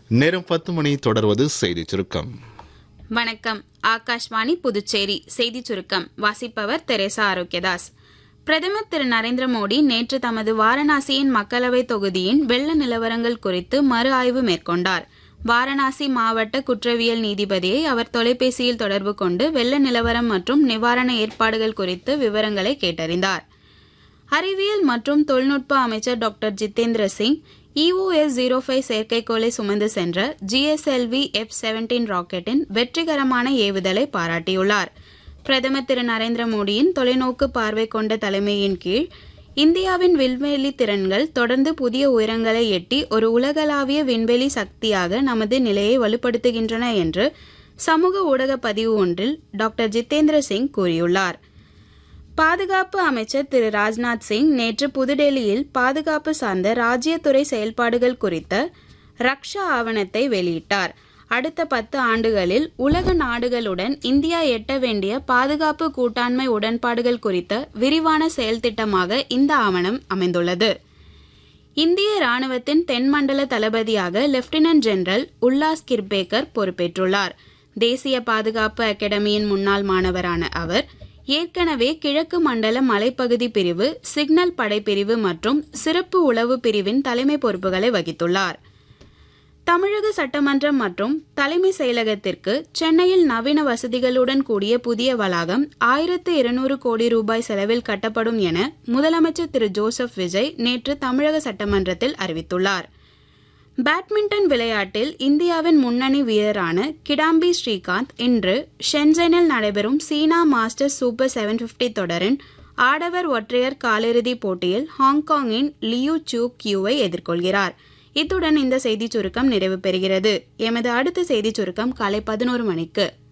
நேரம் பத்து மணி தொடர்வது செய்தி சுருக்கம் வணக்கம் ஆகாஷ்வாணி புதுச்சேரி செய்தி சுருக்கம் வாசிப்பவர் தெரேசா ஆரோக்கியதாஸ் பிரதமர் திரு நரேந்திர மோடி நேற்று தமது வாரணாசியின் மக்களவை தொகுதியின் வெள்ள நிலவரங்கள் குறித்து மறு ஆய்வு மேற்கொண்டார் வாரணாசி மாவட்ட குற்றவியல் நீதிபதியை அவர் தொலைபேசியில் தொடர்பு கொண்டு வெள்ள நிலவரம் மற்றும் நிவாரண ஏற்பாடுகள் குறித்து விவரங்களை கேட்டறிந்தார் அறிவியல் மற்றும் தொழில்நுட்ப அமைச்சர் doctor Jitendra Singh EOS zero five செயற்கைக்கோளை சுமந்து சென்ற ஜிஎஸ்எல்வி எஃப் செவன்டீன் ராக்கெட்டின் வெற்றிகரமான ஏவுதலை பாராட்டியுள்ளார் பிரதமர் திரு நரேந்திர மோடியின் தொலைநோக்கு பார்வை கொண்ட தலைமையின் கீழ் இந்தியாவின் விண்வெளி திறன்கள் தொடர்ந்து புதிய உயரங்களை எட்டி ஒரு உலகளாவிய விண்வெளி சக்தியாக நமது நிலையை வலுப்படுத்துகின்றன என்று சமூக ஊடக பதிவு ஒன்றில் டாக்டர் ஜிதேந்திர சிங் கூறியுள்ளார் பாதுகாப்பு அமைச்சர் திரு ராஜ்நாத் சிங் நேற்று புதுடெல்லியில் பாதுகாப்பு சார்ந்த ராஜ்யத்துறை செயல்பாடுகள் குறித்த ரக்ஷா ஆவணத்தை வெளியிட்டார் அடுத்த பத்து ஆண்டுகளில் உலக நாடுகளுடன் இந்தியா எட்ட வேண்டிய பாதுகாப்பு கூட்டாண்மை உடன்பாடுகள் குறித்த விரிவான செயல் திட்டமாக இந்த ஆவணம் அமைந்துள்ளது இந்திய ராணுவத்தின் தென்மண்டல தளபதியாக லெப்டினன்ட் ஜெனரல் உல்லாஸ் கிர்பேக்கர் பொறுப்பேற்றுள்ளார் தேசிய பாதுகாப்பு அகாடமியின் முன்னாள் மாணவரான அவர் ஏற்கனவே கிழக்கு மண்டல மலைப்பகுதி பிரிவு சிக்னல் படைப்பிரிவு மற்றும் சிறப்பு உளவு பிரிவின் தலைமை பொறுப்புகளை வகித்துள்ளார் தமிழக சட்டமன்றம் மற்றும் தலைமை செயலகத்திற்கு சென்னையில் நவீன வசதிகளுடன் கூடிய புதிய வளாகம் ஆயிரத்து இருநூறு கோடி ரூபாய் செலவில் கட்டப்படும் என முதலமைச்சர் திரு ஜோசப் விஜய் நேற்று தமிழக சட்டமன்றத்தில் அறிவித்துள்ளார் பேட்மிண்டன் விளையாட்டில் இந்தியாவின் முன்னணி வீரரான கிடாம்பி ஸ்ரீகாந்த் இன்று ஷென்செனில் நடைபெறும் சீனா மாஸ்டர்ஸ் சூப்பர் செவன் பிப்டி தொடரின் ஆடவர் ஒற்றையர் காலிறுதிப் போட்டியில் ஹாங்காங்கின் லியூ சூ கியூவை எதிர்கொள்கிறார் இத்துடன் இந்த செய்திச் சுருக்கம் நிறைவு பெறுகிறது எமது அடுத்த செய்திச் சுருக்கம் காலை பதினோரு மணிக்கு